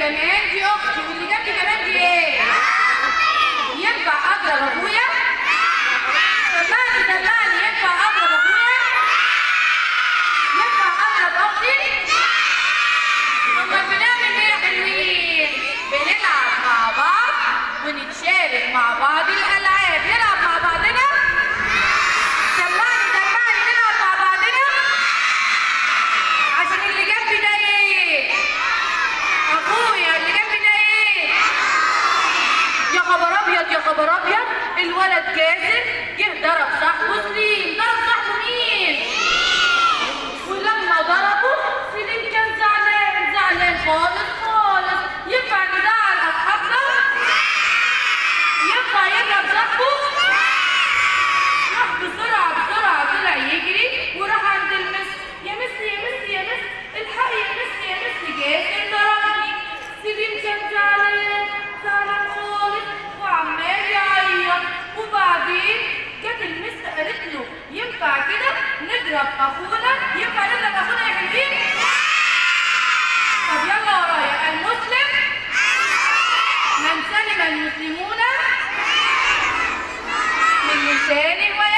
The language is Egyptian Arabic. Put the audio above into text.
كمان دي اختي واللي جنبي كمان دي ايه ينفع اضرب ابويا سمعني سمعني ينفع اضرب ابويا ينفع اضرب اختي امال بنعمل ايه يا حلوين بنلعب مع بعض ونتشارك مع بعض الالعاب نلعب مع بعضنا سمعني سمعني نلعب مع بعضنا عشان اللي جنبي ده ايه اخويا اللي جنبي ده ايه يا خبر ابيض يا خبر ابيض الولد كاسر جه ضرب صاحبه سليم ضرب صاحبه مين ولما ضربه سليم كان زعلان زعلان خالص خالص ينفع نزعل اصحابنا ينفع يضرب صاحبه راح بسرعة بسرعة طلع يجري وراح عند المس يا مس يا مس يا مس الحقي يا مس يا مس جاسر ضربني سليم كان زعلان زعلان خالص وعمال يعيط وبعدين جت المس قالت له ينفع كده نضرب اخونا ينفع نضرب اخونا يا حلوين طب يلا ورايا المسلم من سلم المسلمون من لسانه